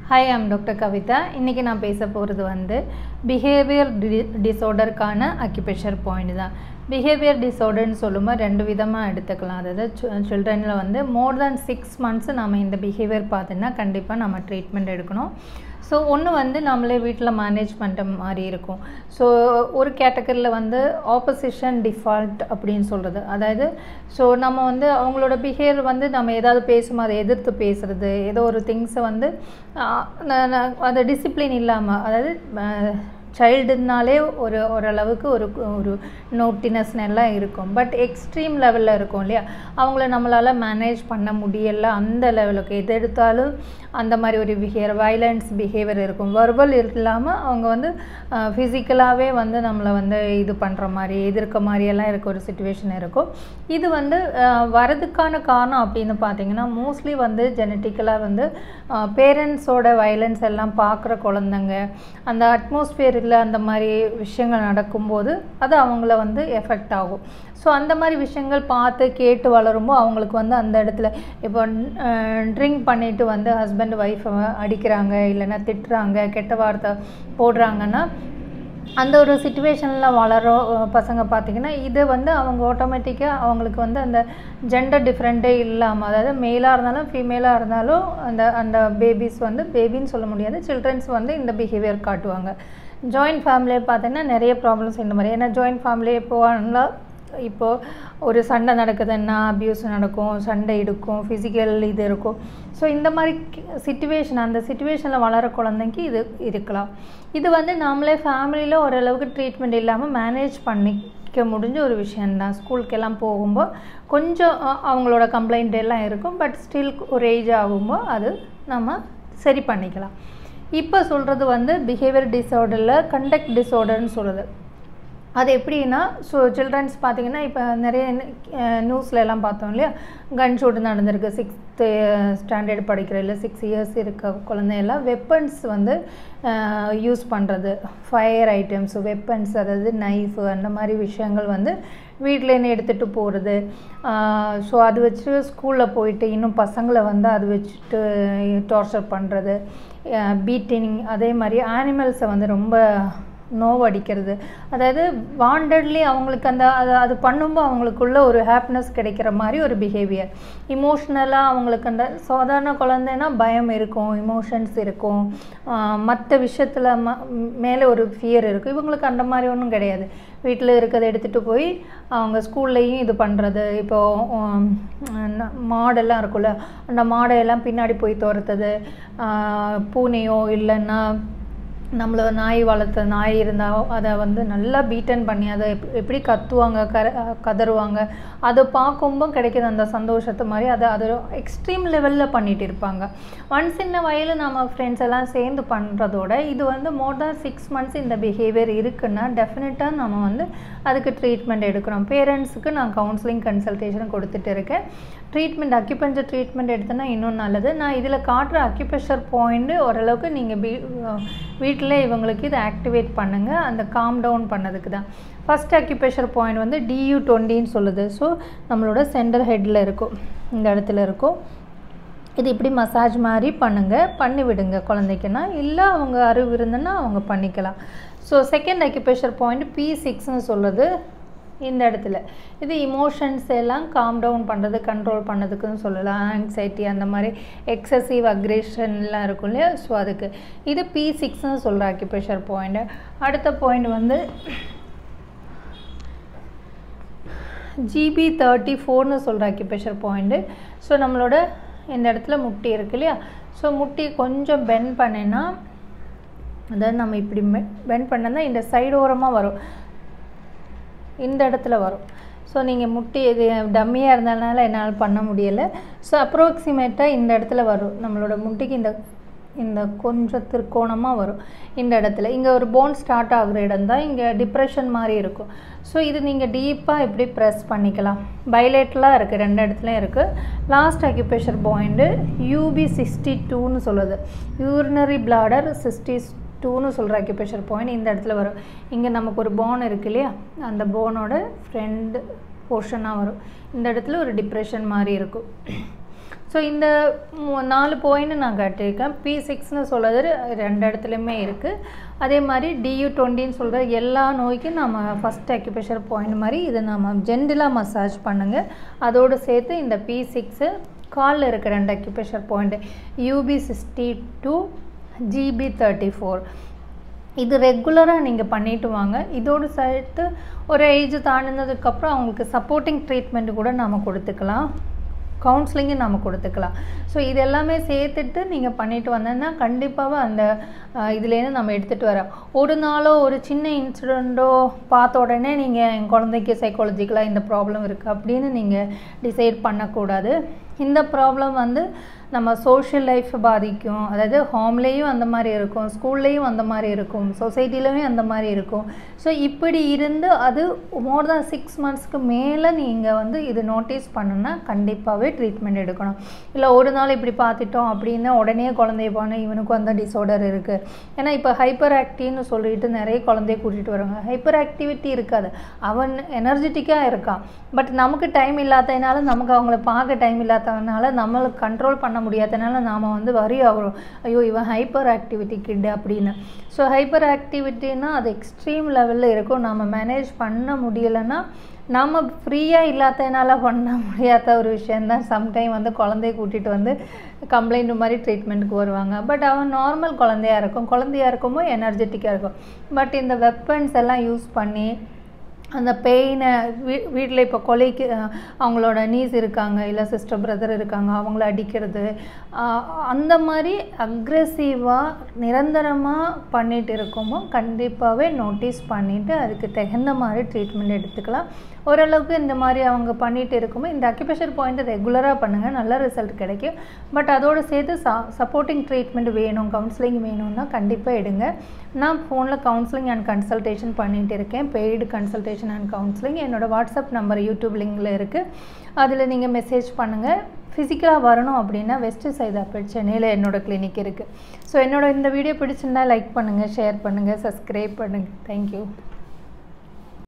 hi I'm doctor Kavitha இன்றைக்கி நான் பேச போகிறது வந்து பிஹேவியர் டி டிஸார்டருக்கான அக்யூபேஷர் பாயிண்ட் தான் பிஹேவியர் டிஸார்டர்னு சொல்லும்போது ரெண்டு விதமாக எடுத்துக்கலாம் அதாவது சில்ட்ரனில் வந்து மோர் தேன் சிக்ஸ் மந்த்ஸ் நம்ம இந்த பிஹேவியர் பார்த்தோன்னா கண்டிப்பாக நம்ம ட்ரீட்மெண்ட் எடுக்கணும் ஸோ ஒன்று வந்து நம்மளே வீட்டில் மேனேஜ் பண்ணுற மாதிரி இருக்கும் ஸோ ஒரு கேட்டகரியில் வந்து ஆப்போசிஷன் டிஃபால்ட் அப்படின்னு சொல்கிறது அதாவது ஸோ நம்ம வந்து அவங்களோட பிஹேவியர் வந்து நம்ம ஏதாவது பேசும் அதை எதிர்த்து பேசுகிறது ஏதோ ஒரு திங்ஸை வந்து அது டிசிப்ளின் இல்லாமல் அதாவது சைல்டுனாலே ஒரு ஓரளவுக்கு ஒரு ஒரு நோட்டினஸ் எல்லாம் இருக்கும் பட் எக்ஸ்ட்ரீம் லெவலில் இருக்கும் இல்லையா அவங்கள நம்மளால் மேனேஜ் பண்ண முடியலை அந்த லெவலுக்கு எது எடுத்தாலும் அந்த மாதிரி ஒரு பிஹேவியர் வைலன்ஸ் பிஹேவியர் இருக்கும் வர்பல் இல்லாமல் அவங்க வந்து ஃபிசிக்கலாகவே வந்து நம்மளை வந்து இது பண்ணுற மாதிரி எதிர்க்க மாதிரியெல்லாம் இருக்க ஒரு சுச்சுவேஷன் இருக்கும் இது வந்து வரதுக்கான காரணம் அப்படின்னு பார்த்தீங்கன்னா மோஸ்ட்லி வந்து ஜெனட்டிக்கலாக வந்து பேரண்ட்ஸோட வைலன்ஸ் எல்லாம் பார்க்குற குழந்தைங்க அந்த அட்மாஸ்பியர் இல்லை அந்த மாதிரி விஷயங்கள் நடக்கும்போது அது அவங்கள வந்து எஃபெக்ட் ஆகும் ஸோ அந்த மாதிரி விஷயங்கள் பார்த்து கேட்டு வளரும்போது அவங்களுக்கு வந்து அந்த இடத்துல இப்போ ட்ரிங்க் பண்ணிவிட்டு வந்து ஹஸ்பண்ட் ஒய்ஃபை அடிக்கிறாங்க இல்லைன்னா திட்டுறாங்க கெட்ட வார்த்தை போடுறாங்கன்னா அந்த ஒரு சுச்சுவேஷனில் வளர பசங்க பார்த்திங்கன்னா இது வந்து அவங்க ஆட்டோமேட்டிக்காக அவங்களுக்கு வந்து அந்த ஜெண்டர் டிஃப்ரெண்ட்டே இல்லாமல் அதாவது மேலாக இருந்தாலும் ஃபீமேலாக இருந்தாலும் அந்த அந்த பேபிஸ் வந்து பேபின்னு சொல்ல முடியாது சில்ட்ரன்ஸ் வந்து இந்த பிஹேவியர் காட்டுவாங்க ஜாயின்ட் ஃபேமிலியை பார்த்தீங்கன்னா நிறைய ப்ராப்ளம்ஸ் இந்த மாதிரி ஏன்னா ஜாயின்ட் ஃபேமிலி இப்போ இப்போது ஒரு சண்டை நடக்குதுன்னா அப்யூஸ் நடக்கும் சண்டை இருக்கும் ஃபிசிக்கல் இது இருக்கும் ஸோ இந்த மாதிரி சுச்சுவேஷன் அந்த சுச்சுவேஷனில் வளர குழந்தைக்கு இது இருக்கலாம் இது வந்து நாமளே ஃபேமிலியில் ஓரளவுக்கு ட்ரீட்மெண்ட் இல்லாமல் மேனேஜ் பண்ணிக்க முடிஞ்ச ஒரு விஷயந்தான் ஸ்கூலுக்கெல்லாம் போகும்போது கொஞ்சம் அவங்களோட கம்ப்ளைண்ட் எல்லாம் இருக்கும் பட் ஸ்டில் ஒரு ஏஜ் ஆகும்போது அது நம்ம சரி பண்ணிக்கலாம் இப்போ சொல்கிறது வந்து பிஹேவியர் டிஸார்டரில் கண்டக்ட் டிஸார்டர்னு சொல்கிறது அது எப்படின்னா ஸோ சில்ட்ரன்ஸ் பார்த்திங்கன்னா இப்போ நிறைய நியூஸில் எல்லாம் பார்த்தோம் இல்லையா கன் ஷூட் நடந்திருக்கு சிக்ஸ்த்து ஸ்டாண்டர்ட் படிக்கிற இல்லை சிக்ஸ் இயர்ஸ் இருக்க குழந்தையெல்லாம் வெப்பன்ஸ் வந்து யூஸ் பண்ணுறது ஃபயர் ஐட்டம்ஸ் வெப்பன்ஸ் அதாவது நைஃபு அந்த மாதிரி விஷயங்கள் வந்து வீட்டிலேருந்து எடுத்துகிட்டு போகிறது ஸோ அது வச்சு ஸ்கூலில் போயிட்டு இன்னும் பசங்களை வந்து அது வச்சுட்டு டார்ச்சர் பண்ணுறது பீட்டிங் அதே மாதிரி ஆனிமல்ஸை வந்து ரொம்ப நோவடிக்கிறது அதாவது வாண்டட்லி அவங்களுக்கு அந்த அது அது பண்ணும்போது அவங்களுக்குள்ள ஒரு ஹாப்பினஸ் கிடைக்கிற மாதிரி ஒரு பிஹேவியர் இமோஷ்னலாக அவங்களுக்கு அந்த சாதாரண குழந்தைன்னா பயம் இருக்கும் இமோஷன்ஸ் இருக்கும் மற்ற விஷயத்தில் ம மேலே ஒரு ஃபியர் இருக்கும் இவங்களுக்கு அந்த மாதிரி ஒன்றும் கிடையாது வீட்டில் இருக்கிறத எடுத்துகிட்டு போய் அவங்க ஸ்கூல்லையும் இது பண்ணுறது இப்போது மாடெல்லாம் இருக்குல்ல அந்த மாடையெல்லாம் பின்னாடி போய் துரத்துது பூனையோ இல்லைன்னா நம்மள நாய் வளர்த்த நாய் இருந்தால் அதை வந்து நல்லா பீட்டன் பண்ணி அதை எப் எப்படி கத்துவாங்க கர கதறுவாங்க அதை பார்க்கும்போது கிடைக்கிற அந்த சந்தோஷத்தை மாதிரி அதை அது எக்ஸ்ட்ரீம் லெவலில் பண்ணிகிட்டு இருப்பாங்க ஒன்ஸ் இந்த வயலு நம்ம ஃப்ரெண்ட்ஸ் எல்லாம் சேர்ந்து பண்ணுறதோட இது வந்து மோர் தேன் சிக்ஸ் மந்த்ஸ் இந்த பிஹேவியர் இருக்குன்னா டெஃபினட்டாக நம்ம வந்து அதுக்கு ட்ரீட்மெண்ட் எடுக்கிறோம் பேரண்ட்ஸுக்கு நான் கவுன்சிலிங் கன்சல்டேஷன் கொடுத்துட்டு இருக்கேன் ட்ரீட்மெண்ட் அக்யூபஞ்சர் ட்ரீட்மெண்ட் எடுத்தோன்னா இன்னும் நல்லது நான் இதில் காட்டுற அக்யூபெஷர் பாயிண்ட்டு ஓரளவுக்கு நீங்கள் வீ வீட்டில் இவங்களுக்கு இதை ஆக்டிவேட் பண்ணுங்கள் அந்த காம் டவுன் பண்ணதுக்கு தான் ஃபஸ்ட் அக்யூபேஷர் பாயிண்ட் வந்து டியூ டுவெண்ட்டின்னு சொல்லுது ஸோ நம்மளோட சென்டர் ஹெட்டில் இருக்கும் இந்த இடத்துல இருக்கும் இது இப்படி மசாஜ் மாதிரி பண்ணுங்கள் பண்ணி விடுங்க குழந்தைக்குன்னா இல்லை அவங்க அறிவு இருந்துன்னா அவங்க பண்ணிக்கலாம் so second acupressure point P சிக்ஸ்னு சொல்லுது இந்த இடத்துல இது இமோஷன்ஸ் எல்லாம் காம் டவுன் பண்ணுறது கண்ட்ரோல் பண்ணதுக்குன்னு சொல்லலாம் ஆங்ஸைட்டி அந்த மாதிரி எக்ஸசிவ் அக்ரேஷன்லாம் இருக்கும் இல்லையா ஸோ அதுக்கு இது பி சிக்ஸ்னு சொல்கிற அக்யூபேஷர் பாயிண்ட்டு அடுத்த பாயிண்ட் வந்து ஜிபி தேர்ட்டி ஃபோர்னு சொல்கிற அக்யூபேஷர் பாயிண்ட்டு ஸோ நம்மளோட இந்த இடத்துல முட்டி இருக்கு இல்லையா ஸோ முட்டி கொஞ்சம் பெண்ட் பண்ணினா அதாவது நம்ம இப்படி பெண்ட் பண்ணால் இந்த சைடு ஓரமாக வரும் இந்த இடத்துல வரும் ஸோ நீங்கள் முட்டி இது டம்மியாக இருந்ததுனால என்னால் பண்ண முடியலை ஸோ அப்ராக்சிமேட்டாக இந்த இடத்துல வரும் நம்மளோட முட்டிக்கு இந்த இந்த கொஞ்சம் திருக்கோணமாக வரும் இந்த இடத்துல இங்கே ஒரு போன் ஸ்டார்ட் ஆகுற இடம் தான் இங்கே டிப்ரெஷன் மாதிரி இருக்கும் ஸோ இது நீங்கள் டீப்பாக இப்படி ப்ரெஸ் பண்ணிக்கலாம் பைலேட்லாம் இருக்குது ரெண்டு இடத்துலையும் இருக்குது last acupressure point UB sixty டூன்னு சொல்லுது யூரினரி பிளாடர் சிக்ஸ்டி டூன்னு சொல்கிற அக்யூபேஷர் பாயிண்ட் இந்த இடத்துல வரும் இங்கே நமக்கு ஒரு போன் இருக்கு இல்லையா அந்த போனோட ஃப்ரெண்டு போர்ஷனாக வரும் இந்த இடத்துல ஒரு டிப்ரெஷன் மாதிரி இருக்கும் ஸோ இந்த மு- நாலு பாயிண்ட் நான் காட்டியிருக்கேன் பி சிக்ஸ்னு சொல்கிறது ரெண்டு இடத்துலையுமே இருக்குது அதே மாதிரி டியூ டுவெண்ட்டின்னு சொல்கிற எல்லா நோய்க்கும் நம்ம ஃபஸ்ட் அக்யூபேஷர் பாயிண்ட் மாதிரி இதை நம்ம ஜென்டலாக மசாஜ் பண்ணுங்கள் அதோடு சேர்த்து இந்த பி சிக்ஸு காலில் இருக்க ரெண்டு acupressure point UB sixty two GB thirty four இது ரெகுலராக நீங்கள் பண்ணிட்டு வாங்க இதோடு சேர்த்து ஒரு ஏஜ் தாண்டினதுக்கப்புறம் அவங்களுக்கு சப்போர்ட்டிங் ட்ரீட்மெண்ட் கூட நாம் கொடுத்துக்கலாம் கவுன்சிலிங்கு நம்ம கொடுத்துக்கலாம் ஸோ இது எல்லாமே சேர்த்துட்டு நீங்கள் பண்ணிட்டு வந்தோன்னா கண்டிப்பாக அந்த அஹ், இதுலேருந்து நம்ம எடுத்துகிட்டு வரோம் ஒரு நாளோ ஒரு சின்ன இன்சிடெண்ட்டோ பார்த்த உடனே நீங்கள் என் குழந்தைக்கு சைக்காலஜிக்கலாக இந்த ப்ராப்ளம் இருக்குது அப்படின்னு நீங்கள் டிசைட் பண்ணக்கூடாது இந்த ப்ராப்ளம் வந்து நம்ம சோஷியல் லைஃப் பாதிக்கும் அதாவது ஹோம்லேயும் அந்த மாதிரி இருக்கும் ஸ்கூல்லேயும் அந்த மாதிரி இருக்கும் சொசைட்டிலையும் அந்த மாதிரி இருக்கும் ஸோ இப்படி இருந்து அது மோர் தான் சிக்ஸ் மந்த்ஸ்க்கு மேலே நீங்கள் வந்து இது நோட்டீஸ் பண்ணுன்னா கண்டிப்பாகவே ட்ரீட்மெண்ட் எடுக்கணும் இல்லை ஒரு நாள் இப்படி பார்த்துட்டோம் அப்படின்னா உடனே குழந்தைய போனால் இவனுக்கும் அந்த டிஸார்டர் இருக்குது ஏன்னா இப்போ ஹைப்பர் ஆக்டிவ்னு சொல்லிட்டு நிறைய குழந்தைய கூட்டிகிட்டு வராங்க ஹைப்பர் ஆக்டிவிட்டி இருக்காது அவன் எனர்ஜெட்டிக்காக இருக்கான் பட் நமக்கு டைம் இல்லாததுனால நமக்கு அவங்கள பார்க்க டைம் இல்லாததுனால நம்மளுக்கு கண்ட்ரோல் பண்ண முடியாதனால நாம் வந்து வரி ஆகிறோம் ஐயோ இவன் ஹைப்பர் ஆக்டிவிட்டி கிட் அப்படின்னு ஸோ ஹைப்பர் ஆக்டிவிட்டின்னா அது எக்ஸ்ட்ரீம் லெவலில் இருக்கும் நம்ம மேனேஜ் பண்ண முடியலைன்னா நம்ம ஃப்ரீயாக இல்லாததுனால பண்ண முடியாத ஒரு விஷயந்தான் சம்டைம் வந்து குழந்தைய கூட்டிகிட்டு வந்து கம்ப்ளைண்ட் மாதிரி ட்ரீட்மெண்ட்டுக்கு வருவாங்க பட் அவன் நார்மல் குழந்தையா இருக்கும் குழந்தையா இருக்கும்போது எனர்ஜெட்டிக்காக இருக்கும் பட் இந்த வெப்பன்ஸ் எல்லாம் யூஸ் பண்ணி அந்த பெயினை வீ வீட்டில் இப்போ கொலைக்கு அஹ், அவங்களோட நீஸ் இருக்காங்க இல்லை சிஸ்டர் பிரதர் இருக்காங்க அவங்கள அடிக்கிறது அஹ், அந்த மாதிரி அக்ரெசிவாக நிரந்தரமாக பண்ணிட்டு இருக்கோமோ கண்டிப்பாகவே நோட்டீஸ் பண்ணிவிட்டு அதுக்கு தகுந்த மாதிரி ட்ரீட்மெண்ட் எடுத்துக்கலாம் ஓரளவுக்கு இந்த மாதிரி அவங்க பண்ணிட்டு இருக்கும்போது இந்த அக்யூபேஷர் பாயிண்ட் ரெகுலராக பண்ணுங்கள் நல்ல ரிசல்ட் கிடைக்கும் பட் அதோடு சேர்த்து ச சப்போர்ட்டிங் ட்ரீட்மெண்ட் வேணும் கவுன்சிலிங் வேணும்னா கண்டிப்பாக எடுங்க நான் ஃபோனில் கவுன்சிலிங் அண்ட் கன்சல்டேஷன் பண்ணிட்டு இருக்கேன் பெய்டு கன்சல்டேஷன் அண்ட் கவுன்சிலிங் என்னோட வாட்ஸ்அப் நம்பர் யூடியூப் லிங்கில் இருக்குது அதில் நீங்கள் மெசேஜ் பண்ணுங்கள் ஃபிசிக்கலாக வரணும் அப்படின்னா வெஸ்ட் சைதாப்பேட் சென்னையில் என்னோட கிளினிக் இருக்குது ஸோ என்னோட இந்த வீடியோ பிடிச்சிருந்தா லைக் பண்ணுங்கள் ஷேர் பண்ணுங்கள் சப்ஸ்கிரைப் பண்ணுங்கள் தேங்க்யூ